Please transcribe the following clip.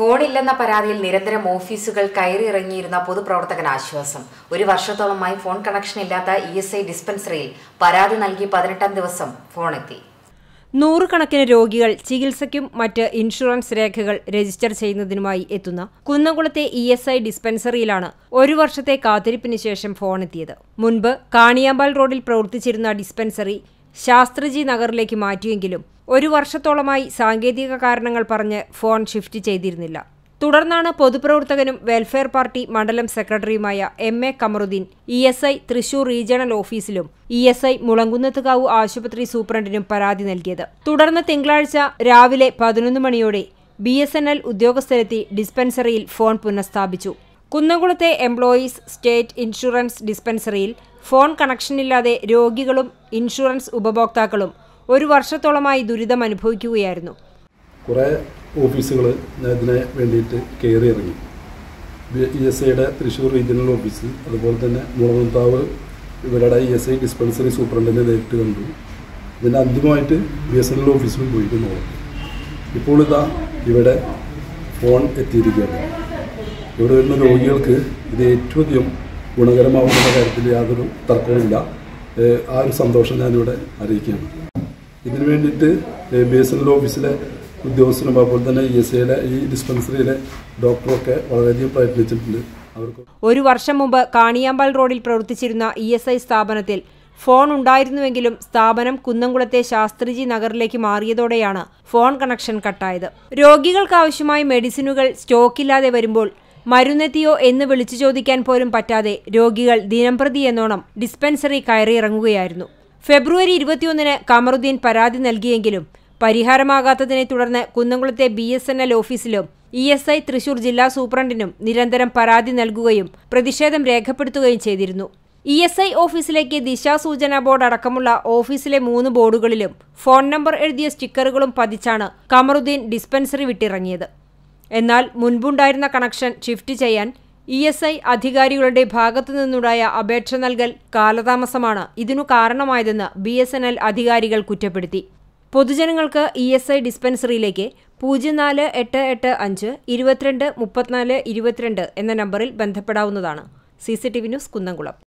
ഫോണില്ലെന്ന പരാതിയിൽ നിരന്തരം ഓഫീസുകൾ കയറിയിറങ്ങിയിരുന്ന പൊതുപ്രവർത്തകന് ആശ്വാസം ഒരു വർഷത്തോളമായി ഫോൺ കണക്ഷൻ ഇല്ലാത്ത ഇ എസ് ഐ ഡിസ്പെൻസറിയിൽ പരാതി നൽകി പതിനെട്ടാം ദിവസം ഫോണെത്തി നൂറുകണക്കിന് രോഗികൾ ചികിത്സയ്ക്കും മറ്റ് ഇൻഷുറൻസ് രേഖകൾ രജിസ്റ്റർ ചെയ്യുന്നതിനുമായി എത്തുന്ന കുന്നംകുളത്തെ ഇ എസ് ഐ ഡിസ്പെൻസറിയിലാണ് ഒരു വർഷത്തെ കാത്തിരിപ്പിന് ശേഷം ഫോണെത്തിയത് മുൻപ് കാണിയാമ്പാൽ റോഡിൽ പ്രവർത്തിച്ചിരുന്ന ഡിസ്പെൻസറി ശാസ്ത്രജി നഗറിലേക്ക് മാറ്റിയെങ്കിലും ഒരു വർഷത്തോളമായി സാങ്കേതിക കാരണങ്ങൾ പറഞ്ഞ് ഫോൺ ഷിഫ്റ്റ് ചെയ്തിരുന്നില്ല തുടർന്നാണ് പൊതുപ്രവർത്തകനും വെൽഫെയർ പാർട്ടി മണ്ഡലം സെക്രട്ടറിയുമായ M A Kamaruddin E S I Thrissur regional ഓഫീസിലും ഇ എസ് ഐ മുളങ്കുന്നത്തുകാവ് ആശുപത്രി സൂപ്രണ്ടിനും പരാതി നൽകിയത് തുടർന്ന് തിങ്കളാഴ്ച രാവിലെ പതിനൊന്ന് മണിയോടെ ബി എസ് എൻ എൽ ഉദ്യോഗസ്ഥരെത്തി ഡിസ്പെൻസറിയിൽ ഫോൺ പുനഃസ്ഥാപിച്ചു കുന്നംകുളത്തെ എംപ്ലോയീസ് സ്റ്റേറ്റ് ഇൻഷുറൻസ് ഡിസ്പെൻസറിയിൽ ഫോൺ കണക്ഷനില്ലാതെ രോഗികളും ഇൻഷുറൻസ് ഉപഭോക്താക്കളും ഒരു വർഷത്തോളമായി ദുരിതം അനുഭവിക്കുകയായിരുന്നു കുറേ ഓഫീസുകൾ ഇതിനെ വേണ്ടിയിട്ട് കയറി ഇറങ്ങി ഇ എസ് ഐയുടെ തൃശ്ശൂർ റീജിയണൽ ഓഫീസ് അതുപോലെ തന്നെ മുളകുന്താവ് ഇവരുടെ ഇ എസ് ഐ ഡിസ്പെൻസറി സൂപ്രണ്ടിനെ നേരിട്ട് കണ്ടു പിന്നെ അന്തിമമായിട്ട് ബി എസ് എൻ എൽ ഓഫീസിലും പോയിട്ട് നോക്കി ഇപ്പോൾ ഇതാ ഇവിടെ ഫോൺ എത്തിയിരിക്കുകയാണ് ഇവിടെ വരുന്ന രോഗികൾക്ക് ഇത് ഏറ്റവും അധികം ഗുണകരമാവുന്ന കാര്യത്തിൽ യാതൊരു തർക്കവുമില്ല ഏഹ് ആ ഒരു സന്തോഷം ഞാനിവിടെ അറിയിക്കുകയാണ് ഇതിനു വേണ്ടിയിട്ട് ബി എസ് എൻ എൽ ഓഫീസിലെ ഉദ്യോഗസ്ഥരും അതുപോലെ തന്നെ ഇ എസ് ഐയിലെ ഈ ഡിസ്പെൻസറിയിലെ ഡോക്ടറൊക്കെ വളരെയധികം പ്രയത്നിച്ചിട്ടുണ്ട് അവർക്ക് ഒരു വർഷം മുമ്പ് കാണിയാമ്പാൽ റോഡിൽ പ്രവർത്തിച്ചിരുന്ന ഇ എസ് ഐ സ്ഥാപനത്തിൽ ഫോൺ ഉണ്ടായിരുന്നുവെങ്കിലും സ്ഥാപനം കുന്നംകുളത്തെ ശാസ്ത്രിജി നഗറിലേക്ക് മാറിയതോടെയാണ് ഫോൺ കണക്ഷൻ കട്ടായത് രോഗികൾക്കാവശ്യമായ മെഡിസിനുകൾ സ്റ്റോക്കില്ലാതെ വരുമ്പോൾ മരുന്നെത്തിയോ എന്ന് വിളിച്ചു ചോദിക്കാൻ പോലും പറ്റാതെ രോഗികൾ ദിനംപ്രതി എന്നോണം ഡിസ്പെൻസറി കയറിയിറങ്ങുകയായിരുന്നു ഫെബ്രുവരി ഇരുപത്തിയൊന്നിന് കമറുദ്ദീൻ പരാതി നൽകിയെങ്കിലും പരിഹാരമാകാത്തതിനെ തുടർന്ന് കുന്നംകുളത്തെ ബി എസ് എൻ എൽ ഓഫീസിലും ഇ എസ് ഐ തൃശൂർ ജില്ലാ സൂപ്രണ്ടിനും നിരന്തരം പരാതി നൽകുകയും പ്രതിഷേധം രേഖപ്പെടുത്തുകയും ചെയ്തിരുന്നു ഇ എസ് ഐ ഓഫീസിലേക്ക് ദിശാസൂചന ബോർഡ് അടക്കമുള്ള ഓഫീസിലെ മൂന്ന് ബോർഡുകളിലും ഫോൺ നമ്പർ എഴുതിയ സ്റ്റിക്കറുകളും പതിച്ചാണ് കമറുദ്ദീൻ ഡിസ്പെൻസറി വിട്ടിറങ്ങിയത് എന്നാൽ മുൻപുണ്ടായിരുന്ന കണക്ഷൻ ഷിഫ്റ്റ് ചെയ്യാൻ ഇ എസ് ഐ അധികാരികളുടെ ഭാഗത്തു നിന്നുണ്ടായ അപേക്ഷ നൽകൽ കാലതാമസമാണ് ഇതിനു കാരണമായതെന്ന് ബി എസ് എൻ എൽ അധികാരികൾ കുറ്റപ്പെടുത്തി പൊതുജനങ്ങൾക്ക് ഇ എസ് ഐ ഡിസ്പെൻസറിയിലേക്ക് പൂജ്യം നാല് എട്ട് എട്ട് അഞ്ച് ഇരുപത്തിരണ്ട് മുപ്പത്തിനാല് ഇരുപത്തിരണ്ട് എന്ന നമ്പറിൽ ബന്ധപ്പെടാവുന്നതാണ് C C T V news Kunnamkulam